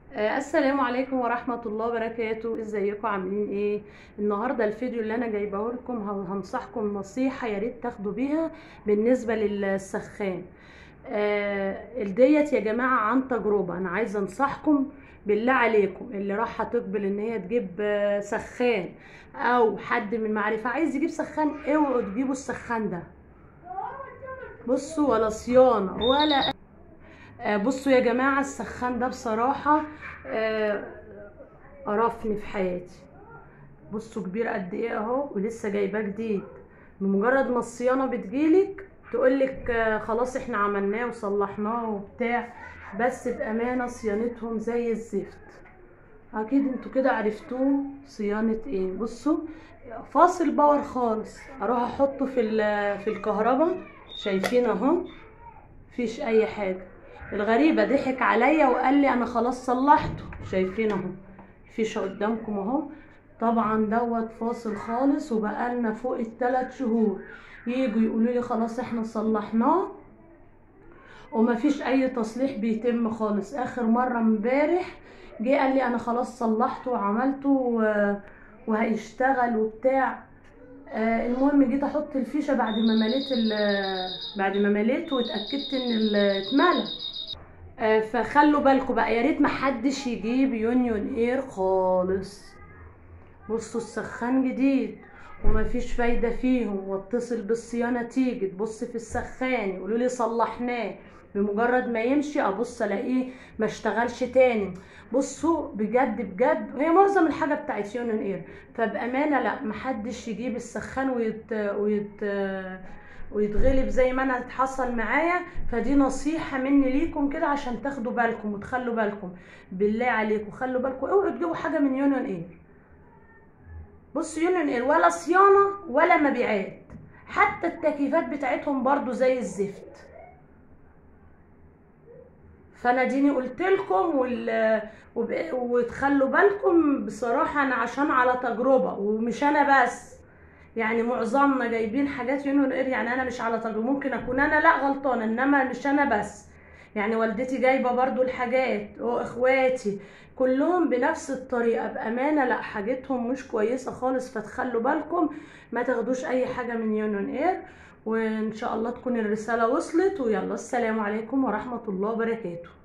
آه، السلام عليكم ورحمة الله وبركاته ازيكم عاملين ايه النهاردة الفيديو اللي انا جايبه لكم ه- هنصحكم نصيحة يا ريت تاخدوا بيها بالنسبة للسخان آه ديت يا جماعة عن تجربة انا عايزة انصحكم بالله عليكم اللي راح تقبل ان هي تجيب آه، سخان او حد من معرفة عايز يجيب سخان اوعوا تجيبوا السخان ده بصوا ولا صيانة ولا آه، بصوا يا جماعة السخان ده بصراحة آه، قرفني في حياتي بصوا كبير قد ايه اهو ولسه جايباه جديد بمجرد ما الصيانة بتجيلك تقولك آه، خلاص احنا عملناه وصلحناه وبتاع بس بأمانة صيانتهم زي الزفت اكيد انتوا كده عرفتوه صيانة ايه بصوا فاصل باور خالص اروح احطه في ال- في الكهرباء شايفين اهو مفيش اي حاجة الغريبة ضحك عليا وقال لي انا خلاص صلحته شايفين اهو فيشة قدامكم اهو طبعا دوت فاصل خالص وبقالنا فوق الثلاث شهور يجوا يقولوا لي خلاص احنا صلحناه ومفيش اي تصليح بيتم خالص اخر مرة امبارح جه قال لي انا خلاص صلحته وعملته و- وهيشتغل وبتاع آه، المهم جيت احط الفيشه بعد ما مليت ال- بعد ما مليت واتاكدت ان ال- اتملى آه، فخلوا بالكم بقى يا ريت محدش يجيب يونيون اير خالص بصوا السخان جديد ومفيش فايدة فيهم واتصل بالصيانة تيجي تبص في السخان يقولوا لي صلحناه بمجرد ما يمشي ابص الاقيه ما اشتغلش تاني بصوا بجد بجد هي معظم الحاجة بتاعت يونيون اير فبأمانة لا محدش يجيب السخان ويت ويت ويتغلب زي ما انا حصل معايا فدي نصيحة مني ليكم كده عشان تاخدوا بالكم وتخلوا بالكم بالله عليكم خلوا بالكم اوعوا تجيبوا حاجة من يونيون اير بص يونيون اير ولا صيانة ولا مبيعات حتى التكييفات بتاعتهم برضو زي الزفت فانا ديني قلت لكم وال... وب... وتخلوا بالكم بصراحة انا عشان على تجربة ومش انا بس يعني معظمنا جايبين حاجات يونيون اير يعني انا مش على تجربة ممكن اكون انا لا غلطانة انما مش انا بس يعني والدتي جايبة برضو الحاجات واخواتي كلهم بنفس الطريقة بأمانة لا حاجتهم مش كويسة خالص فتخلوا بالكم ما تاخدوش اي حاجة من يونيون اير وان شاء الله تكون الرسالة وصلت ويلا السلام عليكم ورحمة الله وبركاته